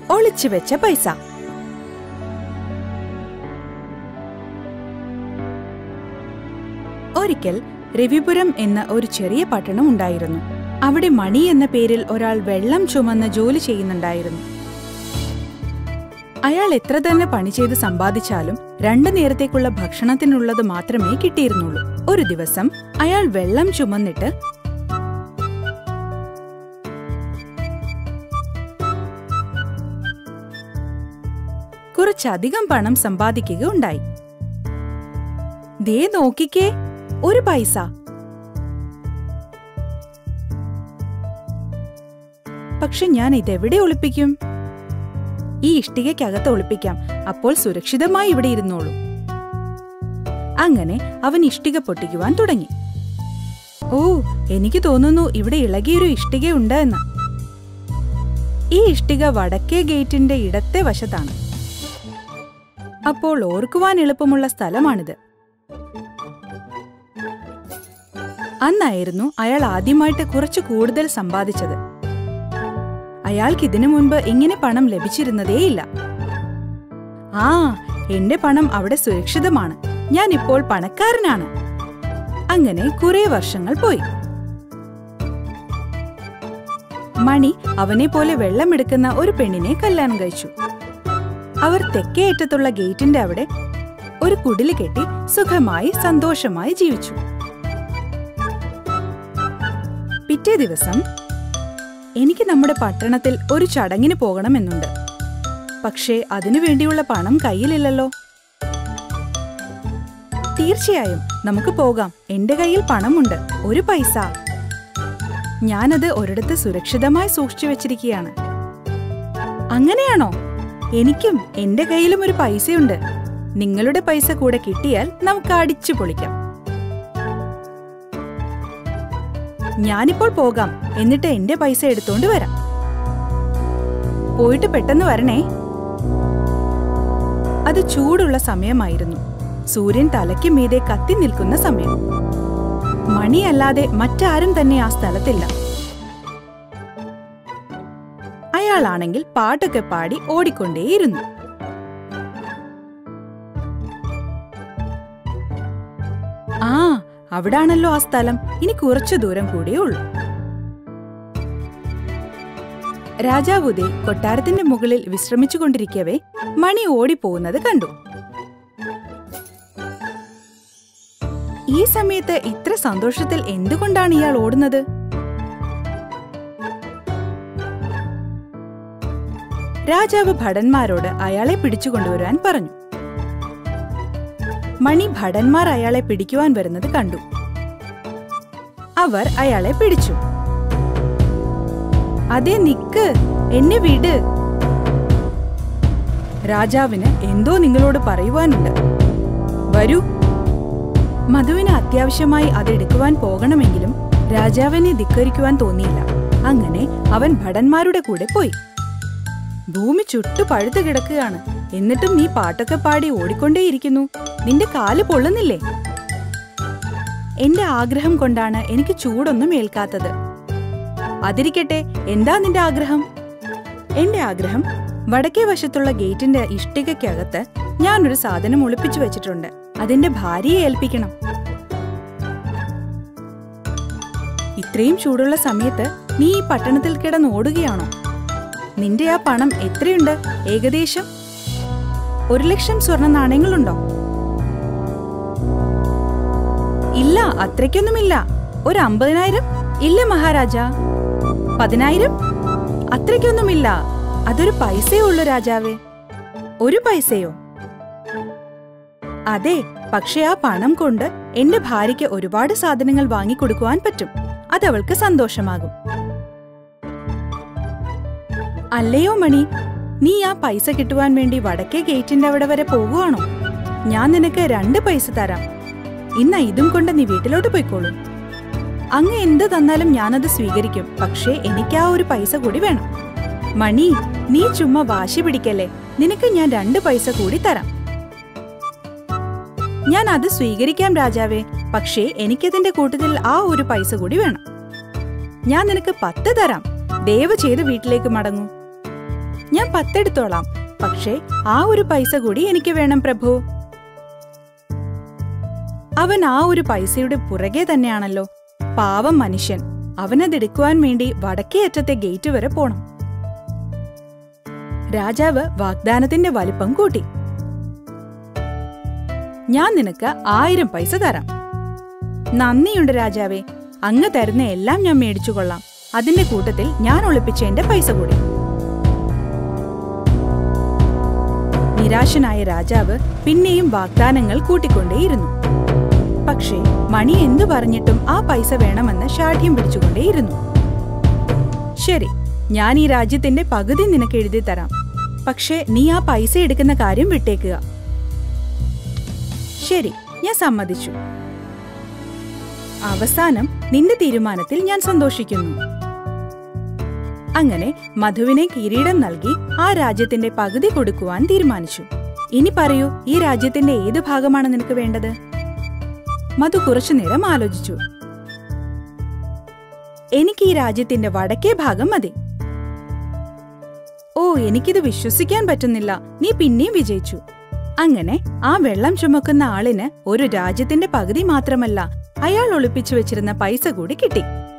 ഒളിച്ചു വെച്ച പൈസ ഒരിക്കൽ രവിപുരം എന്ന ഒരു ചെറിയ പട്ടണം ഉണ്ടായിരുന്നു അവിടെ മണി എന്ന പേരിൽ ഒരാൾ വെള്ളം ചുമന്ന് ജോലി ചെയ്യുന്നുണ്ടായിരുന്നു അയാൾ എത്ര തന്നെ പണി ചെയ്ത് സമ്പാദിച്ചാലും രണ്ടു നേരത്തേക്കുള്ള ഭക്ഷണത്തിനുള്ളത് മാത്രമേ കിട്ടിയിരുന്നുള്ളൂ ഒരു ദിവസം അയാൾ വെള്ളം ചുമന്നിട്ട് കുറച്ചധികം പണം സമ്പാദിക്കുകയുണ്ടായി ദേ നോക്കിക്കേ ഒരു പൈസ പക്ഷെ ഞാൻ ഇതെവിടെ ഒളിപ്പിക്കും ഈ ഇഷ്ടികയ്ക്കകത്ത് ഒളിപ്പിക്കാം അപ്പോൾ സുരക്ഷിതമായി ഇവിടെ ഇരുന്നോളൂ അങ്ങനെ അവൻ ഇഷ്ടിക പൊട്ടിക്കുവാൻ തുടങ്ങി ഓ എനിക്ക് തോന്നുന്നു ഇവിടെ ഇളകിയൊരു ഇഷ്ടികയുണ്ട് എന്ന് ഈ ഇഷ്ടിക വടക്കേ ഗേറ്റിന്റെ ഇടത്തെ വശത്താണ് അപ്പോൾ ഓർക്കുവാൻ എളുപ്പമുള്ള സ്ഥലമാണിത് അന്നായിരുന്നു അയാൾ ആദ്യമായിട്ട് കുറച്ച് കൂടുതൽ സമ്പാദിച്ചത് അയാൾക്ക് ഇതിനു മുൻപ് ഇങ്ങനെ പണം ലഭിച്ചിരുന്നതേയില്ല ആ എന്റെ പണം അവിടെ സുരക്ഷിതമാണ് ഞാൻ ഇപ്പോൾ പണക്കാരനാണ് അങ്ങനെ കുറെ വർഷങ്ങൾ പോയി മണി അവനെ പോലെ വെള്ളമെടുക്കുന്ന ഒരു പെണ്ണിനെ കല്യാണം കഴിച്ചു അവർ തെക്കേ അറ്റത്തുള്ള ഗേറ്റിന്റെ അവിടെ ഒരു കുടില് കെട്ടി സുഖമായി സന്തോഷമായി ജീവിച്ചു പിറ്റേ ദിവസം എനിക്ക് നമ്മുടെ പട്ടണത്തിൽ ഒരു ചടങ്ങിന് പോകണമെന്നുണ്ട് പക്ഷേ അതിനു വേണ്ടിയുള്ള പണം കയ്യിലില്ലല്ലോ തീർച്ചയായും നമുക്ക് പോകാം എന്റെ കയ്യിൽ പണമുണ്ട് ഒരു പൈസ ഞാനത് ഒരിടത്ത് സുരക്ഷിതമായി സൂക്ഷിച്ചു വെച്ചിരിക്കുകയാണ് അങ്ങനെയാണോ എനിക്കും എന്റെ കയ്യിലും ഒരു പൈസയുണ്ട് നിങ്ങളുടെ പൈസ കൂടെ കിട്ടിയാൽ നമുക്ക് അടിച്ചു പൊളിക്കാം ഞാനിപ്പോൾ പോകാം എന്നിട്ട് എന്റെ പൈസ എടുത്തോണ്ട് വരാം പോയിട്ട് പെട്ടെന്ന് വരണേ അത് ചൂടുള്ള സമയമായിരുന്നു സൂര്യൻ തലയ്ക്ക് മീതെ കത്തി നിൽക്കുന്ന സമയം മണിയല്ലാതെ മറ്റാരും തന്നെ ആ സ്ഥലത്തില്ല അയാളാണെങ്കിൽ പാട്ടൊക്കെ പാടി ഓടിക്കൊണ്ടേയിരുന്നു ആ അവിടാണല്ലോ ആ സ്ഥലം ഇനി കുറച്ചു ദൂരം കൂടിയേ ഉള്ളൂ രാജാവുദേ കൊട്ടാരത്തിന്റെ മുകളിൽ വിശ്രമിച്ചുകൊണ്ടിരിക്കവേ മണി ഓടിപ്പോകുന്നത് കണ്ടു ഈ സമയത്ത് ഇത്ര സന്തോഷത്തിൽ എന്തുകൊണ്ടാണ് ഇയാൾ ഓടുന്നത് രാജാവ് ഭടന്മാരോട് അയാളെ പിടിച്ചുകൊണ്ടുവരാൻ പറഞ്ഞു മണി ഭടന്മാർ അയാളെ പിടിക്കുവാൻ വരുന്നത് കണ്ടു അവർ അയാളെ പിടിച്ചു അതെ നിക്ക് എന്നെ വിട് രാജാവിന് എന്തോ നിങ്ങളോട് പറയുവാനുണ്ട് വരൂ മധുവിന് അത്യാവശ്യമായി അതെടുക്കുവാൻ പോകണമെങ്കിലും രാജാവിനെ ധിക്കരിക്കുവാൻ തോന്നിയില്ല അങ്ങനെ അവൻ ഭടന്മാരുടെ കൂടെ പോയി ഭൂമി ചുട്ടു പഴുത്തു കിടക്കുകയാണ് എന്നിട്ടും നീ പാട്ടൊക്കെ പാടി ഓടിക്കൊണ്ടേയിരിക്കുന്നു നിന്റെ കാല് പൊള്ളുന്നില്ലേ എന്റെ ആഗ്രഹം കൊണ്ടാണ് എനിക്ക് ചൂടൊന്നും ഏൽക്കാത്തത് അതിരിക്കട്ടെ എന്താ നിന്റെ ആഗ്രഹം എന്റെ ആഗ്രഹം വടക്കേ വശത്തുള്ള ഗേറ്റിന്റെ ഇഷ്ടികയ്ക്കകത്ത് ഞാനൊരു സാധനം ഒളിപ്പിച്ചു വെച്ചിട്ടുണ്ട് അതിന്റെ ഭാര്യയെ ഏൽപ്പിക്കണം ഇത്രയും ചൂടുള്ള സമയത്ത് നീ ഈ പട്ടണത്തിൽ കിടന്ന് ഓടുകയാണോ നിന്റെ ആ പണം എത്രയുണ്ട് ഏകദേശം ഒരു ലക്ഷം സ്വർണ്ണ നാണയങ്ങളുണ്ടോ ഇല്ല അത്രയ്ക്കൊന്നുമില്ല ഒരു അമ്പതിനായിരം ഇല്ല മഹാരാജ പതിനായിരം അത്രയ്ക്കൊന്നുമില്ല അതൊരു പൈസയേ ഉള്ളൂ രാജാവേ ഒരു പൈസയോ അതെ പക്ഷെ ആ പണം കൊണ്ട് എന്റെ ഭാര്യയ്ക്ക് ഒരുപാട് സാധനങ്ങൾ വാങ്ങിക്കൊടുക്കുവാൻ പറ്റും അതവൾക്ക് സന്തോഷമാകും അല്ലയോ മണി നീ ആ പൈസ കിട്ടുവാൻ വേണ്ടി വടക്കേ ഗേറ്റിന്റെ അവിടെ വരെ പോകുവാണോ ഞാൻ നിനക്ക് രണ്ട് പൈസ തരാം ഇന്ന ഇതും കൊണ്ട് നീ വീട്ടിലോട്ട് പോയിക്കോളൂ അങ്ങ് എന്ത് തന്നാലും ഞാനത് സ്വീകരിക്കും പക്ഷേ എനിക്ക് ആ ഒരു പൈസ കൂടി വേണം മണി നീ ചുമ്മാ വാശി പിടിക്കല്ലേ നിനക്ക് ഞാൻ രണ്ട് പൈസ കൂടി തരാം ഞാൻ അത് സ്വീകരിക്കാം രാജാവേ പക്ഷേ എനിക്കതിന്റെ കൂട്ടത്തിൽ ആ ഒരു പൈസ കൂടി വേണം ഞാൻ നിനക്ക് പത്ത് തരാം ദയവ് ചെയ്ത് വീട്ടിലേക്ക് മടങ്ങൂ ഞാൻ പത്തെടുത്തോളാം പക്ഷേ ആ ഒരു പൈസ കൂടി എനിക്ക് വേണം പ്രഭു അവൻ ആ ഒരു പൈസയുടെ പുറകെ തന്നെയാണല്ലോ പാവം മനുഷ്യൻ അവനതെടുക്കുവാൻ വേണ്ടി വടക്കേ അറ്റത്തെ ഗേറ്റ് വരെ പോണം രാജാവ് വാഗ്ദാനത്തിന്റെ വലിപ്പം കൂട്ടി ഞാൻ നിനക്ക് ആയിരം പൈസ തരാം നന്ദിയുണ്ട് രാജാവേ അങ്ങ് തരുന്ന എല്ലാം ഞാൻ മേടിച്ചു കൊള്ളാം അതിന്റെ കൂട്ടത്തിൽ ഞാൻ ഒളിപ്പിച്ച എന്റെ പൈസ കൂടി നിരാശനായ രാജാവ് പിന്നെയും വാഗ്ദാനങ്ങൾ കൂട്ടിക്കൊണ്ടേയിരുന്നു പക്ഷേ മണി എന്തു പറഞ്ഞിട്ടും ആ പൈസ വേണമെന്ന് ശാഠ്യം പിടിച്ചുകൊണ്ടേയിരുന്നു ശരി ഞാൻ ഈ രാജ്യത്തിന്റെ പകുതി നിനക്ക് എഴുതി തരാം പക്ഷേ നീ ആ പൈസ എടുക്കുന്ന കാര്യം വിട്ടേക്കുക ശരി ഞാൻ സമ്മതിച്ചു അവസാനം നിന്റെ തീരുമാനത്തിൽ ഞാൻ സന്തോഷിക്കുന്നു അങ്ങനെ മധുവിനെ കിരീടം നൽകി ആ രാജ്യത്തിന്റെ പകുതി കൊടുക്കുവാൻ തീരുമാനിച്ചു ഇനി പറയൂ ഈ രാജ്യത്തിന്റെ ഏത് ഭാഗമാണ് നിനക്ക് വേണ്ടത് മധു കുറച്ചുനേരം ആലോചിച്ചു എനിക്ക് ഈ രാജ്യത്തിന്റെ വടക്കേ ഭാഗം മതി ഓ എനിക്കിത് വിശ്വസിക്കാൻ പറ്റുന്നില്ല നീ പിന്നെയും വിജയിച്ചു അങ്ങനെ ആ വെള്ളം ചുമക്കുന്ന ആളിന് ഒരു രാജ്യത്തിന്റെ പകുതി മാത്രമല്ല അയാൾ ഒളിപ്പിച്ചു വെച്ചിരുന്ന പൈസ കൂടി കിട്ടി